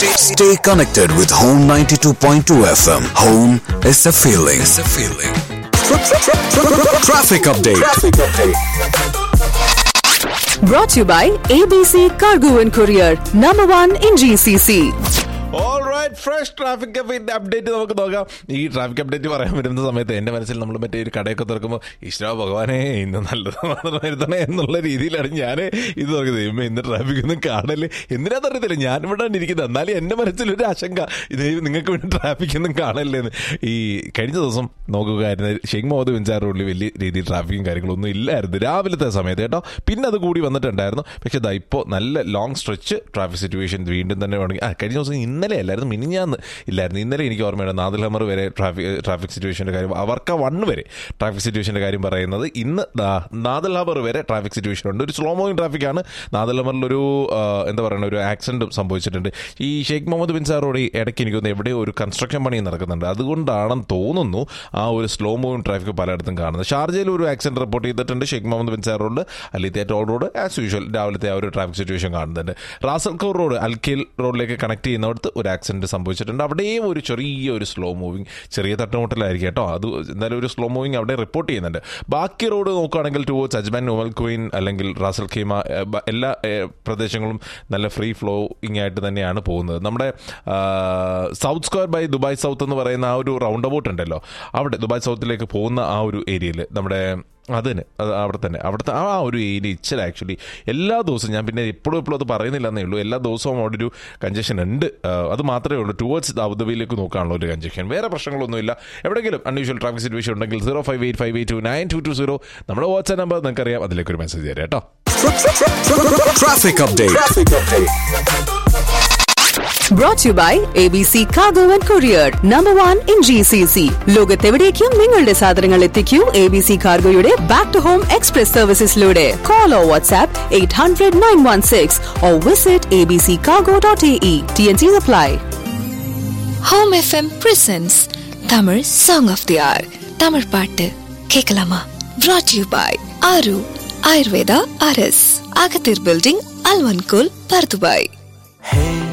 Stay, stay connected with Home 92.2 FM. Home is a feeling. Is a feeling. Traffic update. Brought to you by ABC Cargo and Courier, number one in GCC. Alright fresh traffic update നമുക്ക് നോക്കാം ഈ traffic update പറയാൻ വരുന്ന സമയത്ത് എൻ്റെ മനസ്സിൽ നമ്മൾ മറ്റേ ഒരു കടയൊക്കെ തുറക്കുമ്പോൾ ഈശ്വര ഭഗവാനെ ഇന്ന് നല്ലത് മാത്രം വരുത്തണേ എന്നുള്ള രീതിയിലാണ് ഞാൻ ഇത് തുറക്കുന്നത് ദൈവമേ ഇന്ന് ട്രാഫിക് ഒന്നും കാണല്ലേ എന്തിനാന്ന് അറിയത്തില്ല ഞാൻ ഇവിടെ ഇരിക്കുന്നത് എന്നാലും എൻ്റെ മനസ്സിലൊരു ആശങ്ക ഇത് നിങ്ങൾക്ക് വേണ്ടി ട്രാഫിക് ഒന്നും കാണല്ലേ എന്ന് ഈ കഴിഞ്ഞ ദിവസം നോക്കുകയായിരുന്നു ഷെയ്ഖ് മുഹമ്മദ് ബിൻസാർ റോഡിൽ വലിയ രീതിയിൽ ട്രാഫിക്കും കാര്യങ്ങളൊന്നും ഇല്ലായിരുന്നു രാവിലത്തെ സമയത്ത് കേട്ടോ പിന്നെ അത് കൂടി വന്നിട്ടുണ്ടായിരുന്നു പക്ഷേ ഇതാ ഇപ്പോൾ നല്ല ലോങ് സ്ട്രെച്ച് ട്രാഫിക് സിറ്റുവേഷൻ വീണ്ടും തന്നെ വേണമെങ്കിൽ ആ കഴിഞ്ഞ ദിവസം ഇന്നലെ അല്ലായിരുന്നു മിനിഞ്ഞാന്ന് ഇല്ലായിരുന്നു ഇന്നലെ എനിക്ക് ഓർമ്മയാണ് നാദിൽ ഹമർ വരെ ട്രാഫിക് ട്രാഫിക് സിറ്റുവേഷൻ്റെ കാര്യം അവർക്ക വൺ വരെ ട്രാഫിക് സിറ്റുവേഷൻ്റെ കാര്യം പറയുന്നത് ഇന്ന് ദാ നാദൽ ഹമർ വരെ ട്രാഫിക് സിറ്റുവേഷൻ ഉണ്ട് ഒരു സ്ലോ മൂവിങ് ട്രാഫിക്കാണ് നാദൽ ഹമറിലൊരു ആ, എന്താ പറയുക ഒരു ആക്സിഡൻറ്റും സംഭവിച്ചിട്ടുണ്ട് ഈ Sheikh Mohammed bin Zayed road ഇടയ്ക്ക് എനിക്ക് തോന്നുന്നു എവിടെയോ ഒരു കൺസ്ട്രക്ഷൻ പണി നടക്കുന്നുണ്ട് അതുകൊണ്ടാണെന്ന് തോന്നുന്നു ആ ഒരു സ്ലോ മൂവിങ് ട്രാഫിക് പലയിടത്തും കാണുന്നത് ഷാർജയിൽ ഒരു ആക്സിഡന്റ് റിപ്പോർട്ട് ചെയ്തിട്ടുണ്ട് Sheikh Mohammed bin Zayed road അലിത്തെ ടോൾ റോഡ് ആസ് യൂഷ്വൽ രാവിലത്തെ ആ ഒരു ട്രാഫിക് സിറ്റുവേഷൻ കാണുന്നുണ്ട് റാസൽഖോർ റോഡ് അൽക്കേൽ റോഡിലേക്ക് കണക്ട് ചെയ്യുന്നിടത്ത് ഒരു ആക്സിഡന്റ് സംഭവിച്ചിട്ടുണ്ട് അവിടെയും ഒരു ചെറിയ ഒരു സ്ലോ മൂവിങ് ചെറിയ തട്ടുമുട്ടലായിരിക്കും കേട്ടോ അത് എന്തായാലും ഒരു സ്ലോ മൂവിങ് അവിടെ റിപ്പോർട്ട് ചെയ്യുന്നുണ്ട് ബാക്കി റോഡ് നോക്കുകയാണെങ്കിൽ ടുവേർഡ്സ് അജ്മാൻ നോവൽ ക്വീൻ അല്ലെങ്കിൽ റാസൽ ഖീമ ഏഹ്, ബ- എല്ലാ ഏഹ്, പ്രദേശങ്ങളും നല്ല ഫ്രീ ഫ്ലോയിങ് ആയിട്ട് തന്നെയാണ് പോകുന്നത് നമ്മുടെ south square by Dubai south എന്ന് പറയുന്ന ആ ഒരു റൗണ്ട് അബൌട്ട് ഉണ്ടല്ലോ അവിടെ ദുബായ് സൗത്തിലേക്ക് പോകുന്ന ആ ഒരു ഏരിയയിൽ നമ്മുടെ അതിന് അത് അവിടെ തന്നെ അവിടുത്തെ ആ ഒരു ഏരിയ ഇച്ചിരി ആക്ച്വലി എല്ലാ ദിവസവും ഞാൻ പിന്നെ എപ്പോഴും എപ്പോഴും അത് പറയുന്നില്ല എന്നേ ഉള്ളൂ എല്ലാ ദിവസവും അവിടെ ഒരു കഞ്ചക്ഷൻ ഉണ്ട് ആ, അത് മാത്രമേ ഉള്ളൂ ടുവേർഡ്സ് അബുദാബിയിലേക്ക് നോക്കാനുള്ള ഒരു കഞ്ചക്ഷൻ വേറെ പ്രശ്നങ്ങളൊന്നുമില്ല എവിടെയെങ്കിലും അൺയൂഷ്വൽ ട്രാഫിക് സിറ്റുവേഷൻ ഉണ്ടെങ്കിൽ zero five eight five eight two nine two two zero നമ്മുടെ വാട്സ്ആപ്പ് നമ്പർ നിങ്ങൾക്കറിയാം അതിലേക്ക് ഒരു മെസ്സേജ് തരാം കേട്ടോ Traffic update. Brought to you by ABC Cargo and Courier, number one in GCC. ലോകത്തെവിടേക്കും നിങ്ങളുടെ സാധനങ്ങൾ എത്തിക്കൂ എ ബി സി കാർഗോയുടെ ബാക്ക് ടു ഹോം എക്സ്പ്രസ് സർവീസസിലൂടെ call or WhatsApp eight hundred nine one six or visit A B C cargo dot A E T N C apply home F M presents Tamil song of the hour Tamil பாட்டு கேட்கலாமா brought you by Aaru Ayurveda அரஸ் அகத்தீர் building அல்வன்கோல் Bur Dubai Hey